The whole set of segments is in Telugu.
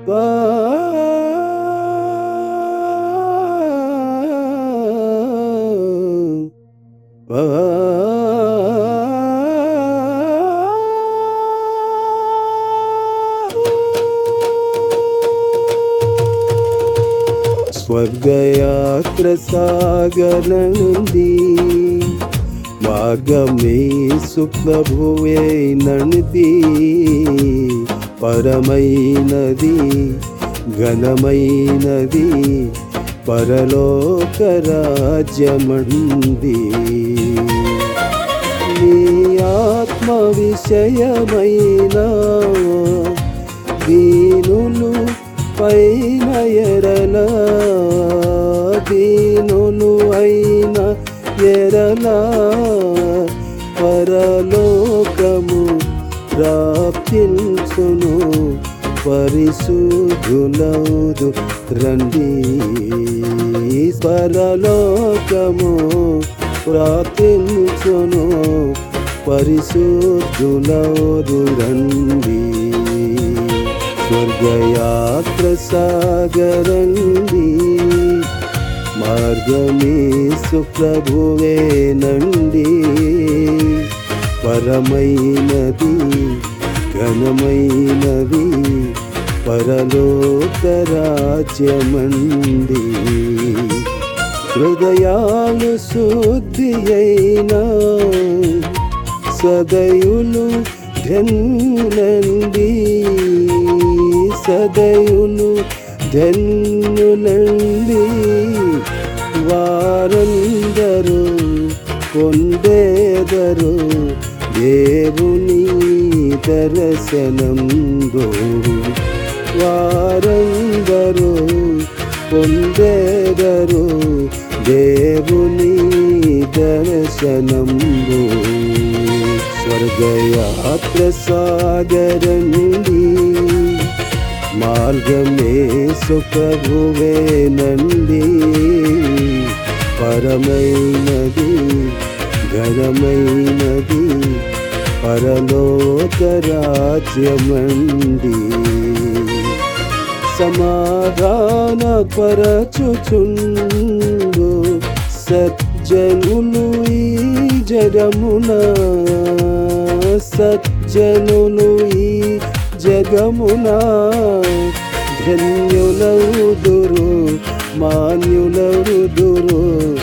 స్వర్గయాత్ర సాగనంది మార్గమే సుప్రభువే నంది పరమైనది ఘనమైనది పరలోక రాజ్యమంది నీ ఆత్మ విషయమైన దీనులు పైన ఎరల దీనులు అయిన ఎరల పరలోకము ప్రాప్తించును పరిశుద్ధులౌదు రండి పరలోకము ప్రాప్తించును పరిశుద్ధులౌదు రండి స్వర్గయాత్ర సాగరండి మార్గమే సుప్రభువే నండి పరమైనది ఘనమైనది పరలోక రాజ్యమండి హృదయాలు శుద్ధి అయినా సదయులు ధన్యులండి సదయులు ధన్యులండి వారందరూ పొందేదరు దేవుని దర్శనందు వారందరూ పొందేదరు దేవుని దర్శనంబు స్వర్గయాత్ర సాగరండి మార్గమే సుప్రభువే నండి పరమైనది ఘనమైనది పరలోక రాజ్యమండి సమాధాన పరచుచుండు సజ్జనులు ఈ జగమున సజ్జనులు ఈ జగమున ధన్యులవుదురు మాన్యులవుదురు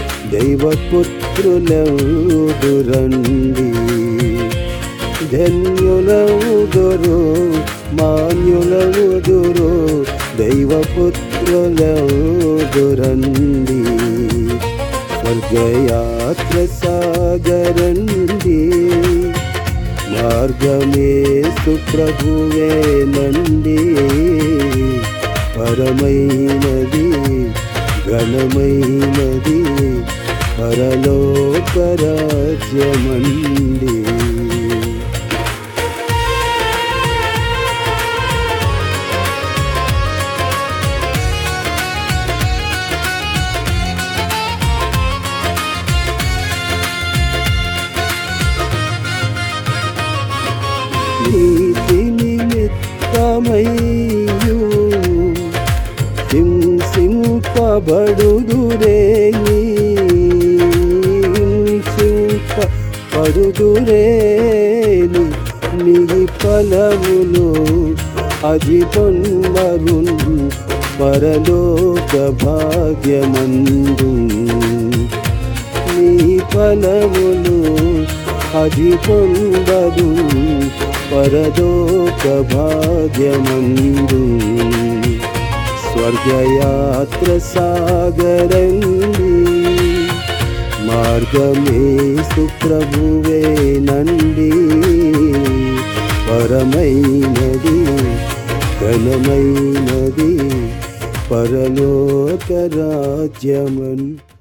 దైవపుత్రులవుదురండి ధన్యులవుదురు మాన్యులవుదురు దైవపుత్రులవుదురండి స్వర్గయాత్ర సాగరండి మార్గమే సుప్రభువే నండి పరమైనది ఘనమైనది పరలోక రాజ్యమండి నీతి నిమిత్తమయ్యు హింసింపబడుదురే హింసింపబడుదురేని నీ ఫలములు అది పొందరు పరలోక భాగ్యమందు నీ ఫలములు అది పొందదు పరదోక భాగ్యమందు స్వర్గయాత్ర సాగరండి మార్గమే సుప్రభువే నండి పరమైనది ఘనమైనది పరలోక రాజ్యమన్